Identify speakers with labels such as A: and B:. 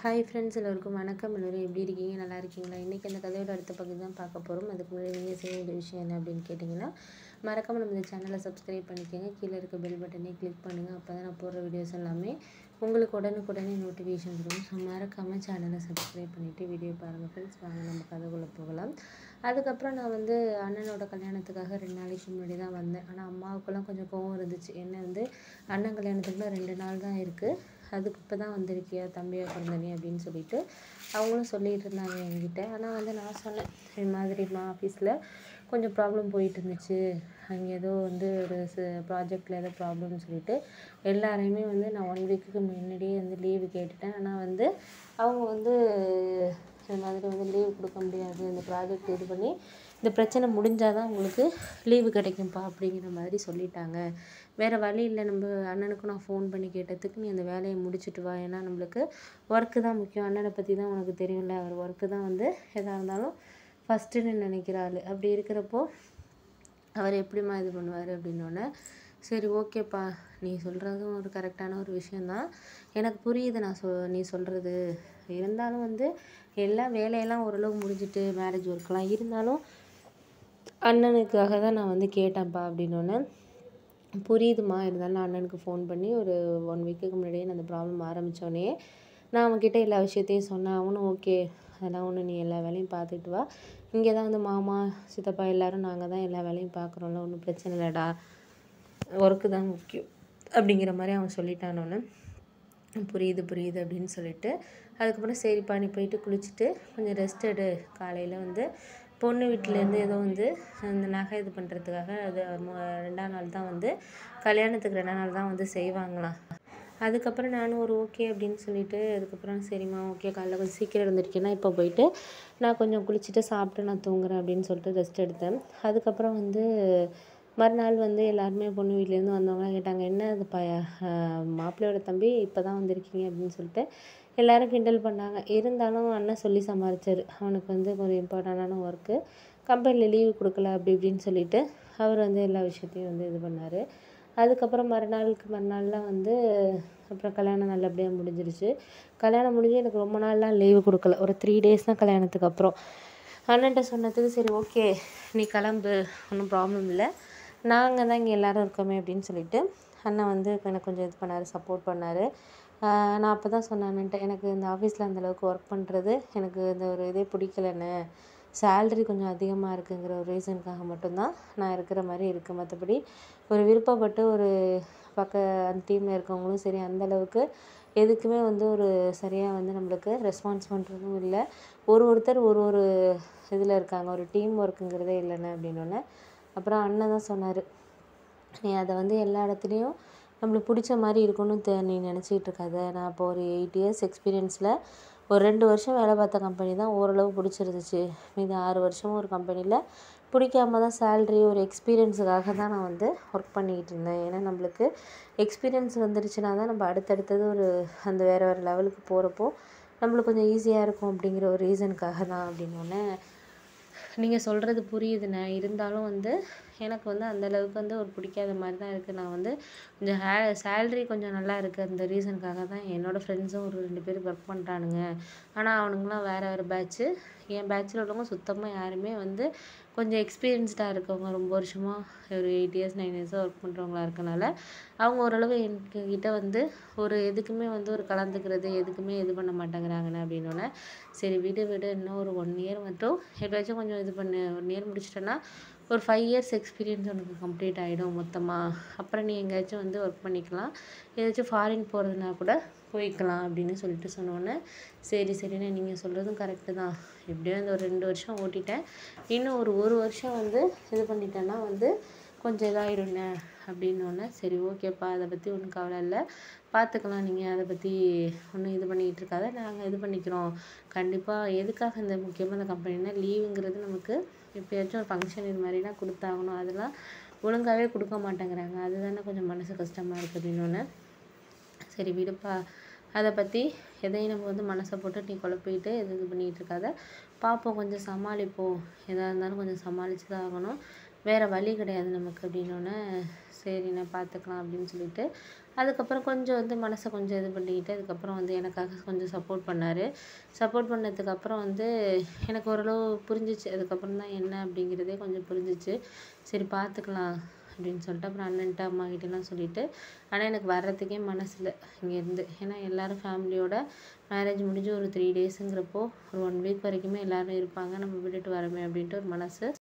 A: hi friends எல்லோருக்கும் வணக்கம் எல்லோரும் எப்படி இருக்கீங்க நல்லா இருக்கீங்களா இன்றைக்கி அந்த கதையோட அடுத்த பகுதி தான் பார்க்க போகிறோம் அதுக்கு முன்னாடி நீங்கள் செய்ய வேண்டிய விஷயம் என்ன அப்படின்னு கேட்டிங்கன்னா மறக்காமல் நம்ம இந்த சேனலை சப்ஸ்கிரைப் பண்ணிக்கோங்க கீழே இருக்க பெல் பட்டனே கிளிக் பண்ணுங்கள் அப்போ தான் நான் போடுற வீடியோஸ் எல்லாமே உங்களுக்கு உடனுக்குடனே நோட்டிஃபிகேஷன் வரும் ஸோ மறக்காமல் சேனலை சப்ஸ்கிரைப் பண்ணிவிட்டு வீடியோ பாருங்கள் ஃப்ரெண்ட்ஸ் வாங்க நம்ம கதைக்குள்ளே போகலாம் அதுக்கப்புறம் நான் வந்து அண்ணனோட கல்யாணத்துக்காக ரெண்டு நாளைக்கு முன்னாடி தான் வந்தேன் ஆனால் அம்மாவுக்கெல்லாம் கொஞ்சம் கோவம் இருந்துச்சு என்ன வந்து அண்ணன் கல்யாணத்துக்குலாம் ரெண்டு நாள் தான் இருக்குது அதுக்கு இப்போ தான் வந்திருக்கியா தம்பியா பிறந்தனே அப்படின்னு சொல்லிட்டு அவங்களும் சொல்லிகிட்டு இருந்தாங்க என்கிட்ட ஆனால் வந்து நான் சொன்னேன் இது மாதிரிம்மா ஆஃபீஸில் கொஞ்சம் ப்ராப்ளம் போயிட்டு இருந்துச்சு அங்கே ஏதோ வந்து ஒரு ப்ராஜெக்டில் ஏதோ ப்ராப்ளம்னு சொல்லிட்டு எல்லாரையுமே வந்து நான் ஒன் வீக்குக்கு முன்னாடியே வந்து லீவு கேட்டுட்டேன் ஆனால் வந்து அவங்க வந்து இந்த மாதிரி வந்து லீவு கொடுக்க முடியாது இந்த ப்ராஜெக்ட் இது பண்ணி இந்த பிரச்சனை முடிஞ்சால் தான் உங்களுக்கு லீவு கிடைக்கும்ப்பா அப்படிங்கிற மாதிரி சொல்லிட்டாங்க வேறு வழி இல்லை நம்ம அண்ணனுக்கும் நான் ஃபோன் பண்ணி கேட்டதுக்கு நீ அந்த வேலையை முடிச்சுட்டு வா ஏன்னா நம்மளுக்கு ஒர்க்கு தான் முக்கியம் அண்ணனை பற்றி தான் உனக்கு தெரியும்ல அவர் ஒர்க்கு தான் வந்து எதாக இருந்தாலும் ஃபஸ்ட்டுன்னு நினைக்கிற ஆள் அப்படி இருக்கிறப்போ அவர் எப்படிம்மா இது பண்ணுவார் அப்படின்னோடனே சரி ஓகேப்பா நீ சொல்கிறதும் ஒரு கரெக்டான ஒரு விஷயந்தான் எனக்கு புரியுது நான் சொ நீ சொல்கிறது இருந்தாலும் வந்து எல்லா வேலையெல்லாம் ஓரளவு முடிஞ்சிட்டு மேரேஜ் ஒர்க்கெலாம் இருந்தாலும் அண்ணனுக்காக தான் நான் வந்து கேட்டேன்ப்பா அப்படின்னோடனே புரியுதுமா இருந்தாலும் நான் அண்ணனுக்கு ஃபோன் பண்ணி ஒரு ஒன் வீக்குக்கு முன்னாடியே நான் அந்த ப்ராப்ளம் ஆரம்பித்தோடனே நான் அவன்கிட்ட எல்லா விஷயத்தையும் சொன்னேன் அவனும் ஓகே அதெல்லாம் ஒன்று நீ எல்லா வேலையும் பார்த்துட்டு வா இங்கே தான் வந்து மாமா சித்தப்பா எல்லோரும் நாங்கள் தான் எல்லா வேலையும் பார்க்குறோம்ல ஒன்றும் பிரச்சனை இல்லைடா ஒர்க்கு தான் முக்கியம் அப்படிங்கிற மாதிரி அவன் சொல்லிட்டானோன்னு புரியுது புரியுது அப்படின்னு சொல்லிட்டு அதுக்கப்புறம் சரிப்பா நீ போயிட்டு குளிச்சுட்டு கொஞ்சம் ரெஸ்ட் எடு காலையில் வந்து பொண்ணு வீட்டிலேருந்து ஏதோ வந்து அந்த நகை இது பண்ணுறதுக்காக அது ரெண்டாம் நாள் தான் வந்து கல்யாணத்துக்கு ரெண்டாம் நாள் தான் வந்து செய்வாங்களாம் அதுக்கப்புறம் நானும் ஒரு ஓகே அப்படின்னு சொல்லிட்டு அதுக்கப்புறம் சரிம்மா ஓகே காலைல கொஞ்சம் சீக்கிரம் எழுந்திருக்கேன்னா இப்போ போயிட்டு நான் கொஞ்சம் குளிச்சுட்டு சாப்பிட்டு நான் தூங்குறேன் அப்படின்னு சொல்லிட்டு ரெஸ்ட் எடுத்தேன் அதுக்கப்புறம் வந்து மறுநாள் வந்து எல்லாருமே பொண்ணு வீட்லேருந்து வந்தவங்களாம் கேட்டாங்க என்ன அது ப மாப்பிள்ளையோட தம்பி இப்போ தான் வந்திருக்கீங்க அப்படின்னு சொல்லிட்டு எல்லோரும் கிண்டல் பண்ணாங்க இருந்தாலும் அண்ணன் சொல்லி சமாளித்தார் அவனுக்கு வந்து ஒரு இம்பார்ட்டண்டான ஒர்க்கு கம்பெனியில் லீவு கொடுக்கல அப்படி இப்படின்னு சொல்லிட்டு அவர் வந்து எல்லா விஷயத்தையும் வந்து இது பண்ணார் அதுக்கப்புறம் மறுநாளுக்கு மறுநாள்லாம் வந்து அப்புறம் கல்யாணம் நல்லபடியாக முடிஞ்சிருச்சு கல்யாணம் முடிஞ்சு எனக்கு ரொம்ப நாள்லாம் லீவு கொடுக்கல ஒரு த்ரீ டேஸ் தான் கல்யாணத்துக்கு அப்புறம் அண்ணன்ட்ட சொன்னதுக்கு சரி ஓகே நீ கிளம்பு ஒன்றும் ப்ராப்ளம் இல்லை நாங்கள் தான் இங்கே எல்லோரும் இருக்கோமே அப்படின்னு சொல்லிட்டு அண்ணன் வந்து எனக்கு கொஞ்சம் இது பண்ணார் சப்போர்ட் பண்ணார் நான் அப்போ தான் சொன்னேன் அண்ணன்ட்ட எனக்கு இந்த ஆஃபீஸில் அந்தளவுக்கு ஒர்க் பண்ணுறது எனக்கு இந்த ஒரு இதே பிடிக்கலண்ணே சேல்ரி கொஞ்சம் அதிகமாக இருக்குங்கிற ஒரு ரீசனுக்காக மட்டும்தான் நான் இருக்கிற மாதிரி இருக்குது மற்றபடி ஒரு விருப்பப்பட்டு ஒரு பக்க அந்த டீமில் இருக்கவங்களும் சரி அந்தளவுக்கு எதுக்குமே வந்து ஒரு சரியாக வந்து நம்மளுக்கு ரெஸ்பான்ஸ் பண்ணுறதும் இல்லை ஒரு ஒருத்தர் ஒரு ஒரு இதில் இருக்காங்க ஒரு டீம் ஒர்க்குங்கிறதே இல்லைண்ணே அப்படின்னோடனே அப்புறம் அண்ணன் தான் சொன்னார் நீ அதை வந்து எல்லா இடத்துலையும் நம்மளுக்கு பிடிச்ச மாதிரி இருக்கணும்னு தெ நீ நினச்சிக்கிட்டு இருக்காத நான் இப்போ ஒரு எயிட் இயர்ஸ் எக்ஸ்பீரியன்ஸில் ஒரு ரெண்டு வருஷம் வேலை பார்த்த கம்பெனி தான் ஓரளவு பிடிச்சிருந்துச்சு மீதி ஆறு வருஷமும் ஒரு கம்பெனியில் பிடிக்காம தான் சேல்ரி ஒரு எக்ஸ்பீரியன்ஸுக்காக தான் நான் வந்து ஒர்க் பண்ணிக்கிட்டு இருந்தேன் ஏன்னா நம்மளுக்கு எக்ஸ்பீரியன்ஸ் வந்துருச்சுன்னா தான் நம்ம அடுத்தடுத்தது ஒரு அந்த வேறு வேறு லெவலுக்கு போகிறப்போ நம்மளுக்கு கொஞ்சம் ஈஸியாக இருக்கும் அப்படிங்கிற ஒரு ரீசனுக்காக தான் அப்படின்னோடனே நீங்கள் சொல்கிறது புரியுதுண்ணே இருந்தாலும் வந்து எனக்கு வந்து அந்தளவுக்கு வந்து ஒரு பிடிக்காத மாதிரி தான் இருக்குது நான் வந்து கொஞ்சம் ஹே சேல்ரி கொஞ்சம் நல்லா இருக்குது அந்த ரீசனுக்காக தான் என்னோடய ஃப்ரெண்ட்ஸும் ஒரு ரெண்டு பேர் ஒர்க் பண்ணுறானுங்க ஆனால் அவனுங்களாம் வேறு வேறு பேட்ச்சு என் பேட்சில் உள்ளவங்க சுத்தமாக யாருமே வந்து கொஞ்சம் எக்ஸ்பீரியன்ஸ்டாக இருக்கவங்க ரொம்ப வருஷமாக ஒரு எயிட் இயர்ஸ் நைன் இயர்ஸாக ஒர்க் பண்ணுறவங்களா இருக்கனால அவங்க ஓரளவு என்கிட்ட வந்து ஒரு எதுக்குமே வந்து ஒரு கலந்துக்கிறது எதுக்குமே இது பண்ண மாட்டேங்கிறாங்கண்ணே அப்படின்னோடனே சரி விடு விடு இன்னும் ஒரு ஒன் இயர் மட்டும் எப்படியாச்சும் கொஞ்சம் இது பண்ணு ஒன் இயர் முடிச்சிட்டேன்னா ஒரு ஃபைவ் இயர்ஸ் எக்ஸ்பீரியன்ஸ் உனக்கு கம்ப்ளீட் ஆகிடும் மொத்தமாக அப்புறம் நீ எங்கேயாச்சும் வந்து ஒர்க் பண்ணிக்கலாம் ஏதாச்சும் ஃபாரின் போகிறதுனா கூட போய்க்கலாம் அப்படின்னு சொல்லிட்டு சொன்னோன்னே சரி சரிண்ணே நீங்கள் சொல்கிறதும் கரெக்டு தான் எப்படியோ இந்த ஒரு ரெண்டு வருஷம் ஓட்டிட்டேன் இன்னும் ஒரு ஒரு வருஷம் வந்து இது பண்ணிட்டேன்னா வந்து கொஞ்சம் இதாகிடுண்ணே அப்படின்னோடனே சரி ஓகேப்பா அதை பற்றி ஒன்றும் கவலை இல்லை பார்த்துக்கலாம் நீங்கள் அதை பற்றி ஒன்றும் இது பண்ணிக்கிட்டு இருக்காத நாங்கள் இது பண்ணிக்கிறோம் கண்டிப்பாக எதுக்காக இந்த முக்கியமாக இந்த கம்பெனினா லீவுங்கிறது நமக்கு எப்போயாச்சும் ஒரு ஃபங்க்ஷன் இது மாதிரிலாம் கொடுத்தாகணும் அதெல்லாம் ஒழுங்காகவே கொடுக்க மாட்டேங்கிறாங்க அதுதானே கொஞ்சம் மனசு கஷ்டமாக இருக்குது அப்படின்னோடனே சரி விடுப்பா அதை பற்றி எதையும் நம்ம வந்து மனசை போட்டு நீ குழப்பிக்கிட்டு எது இது பண்ணிகிட்டு இருக்காத பார்ப்போம் கொஞ்சம் சமாளிப்போம் எதாக இருந்தாலும் கொஞ்சம் சமாளித்து தான் ஆகணும் வேறு வழி கிடையாது நமக்கு அப்படின்னோடனே சரி நான் பார்த்துக்கலாம் அப்படின்னு சொல்லிட்டு அதுக்கப்புறம் கொஞ்சம் வந்து மனசை கொஞ்சம் இது பண்ணிக்கிட்டு அதுக்கப்புறம் வந்து எனக்காக கொஞ்சம் சப்போர்ட் பண்ணார் சப்போர்ட் பண்ணதுக்கப்புறம் வந்து எனக்கு ஓரளவு புரிஞ்சிச்சு அதுக்கப்புறம் தான் என்ன அப்படிங்கிறதே கொஞ்சம் புரிஞ்சிச்சு சரி பார்த்துக்கலாம் அப்படின்னு சொல்லிட்டு அப்புறம் அண்ணன்ட்ட அம்மா கிட்டலாம் சொல்லிட்டு ஆனால் எனக்கு வர்றதுக்கே மனசு இல்லை இங்கேருந்து ஏன்னா எல்லாரும் ஃபேமிலியோட மேரேஜ் முடிஞ்சு ஒரு த்ரீ டேஸுங்கிறப்போ ஒரு ஒன் வீக் வரைக்குமே எல்லாரும் இருப்பாங்க நம்ம விட்டுட்டு வரோமே அப்படின்ட்டு ஒரு மனசு